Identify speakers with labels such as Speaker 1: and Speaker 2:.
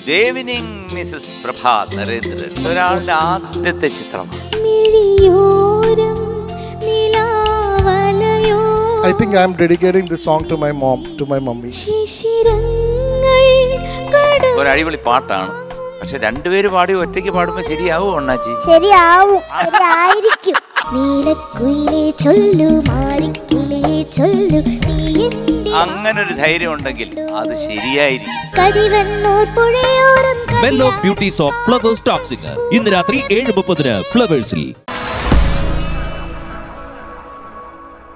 Speaker 1: Good evening Mrs Prabhat Narendran ഒരാളുടെ ആദ്യത്തെ ചിത്രമാണ്
Speaker 2: മിഴിയോരം നിലാവലയോ
Speaker 3: I think I'm dedicating this song to my mom, to my mummy.
Speaker 2: ശിശിരങ്ങൾ കട
Speaker 1: ഒരു അടിപൊളി പാട്ടാണ് പക്ഷെ രണ്ടുപേര് പാടി ഒറ്റയ്ക്ക് പാടുമ്പോൾ ശരിയാവും അണ്ണാച്ചി
Speaker 2: ശരിയാവും ശരിയായിരിക്കും നീലക്കുയിലേ ചൊല്ലു മാറിക്കിലേ ചൊല്ലു നീ എന്റെ
Speaker 1: അങ്ങനെ ഒരു ധൈര്യം ഉണ്ടെങ്കിൽ അത് ശരിയായിരിക്കും
Speaker 2: കതിവന്നൂർ പുഴയോരം
Speaker 4: ബെല്ലോ beauties of Flowers top singer ഇന്ന് രാത്രി ഏഴ് മുപ്പതിന് ഫ്ലവേഴ്സിൽ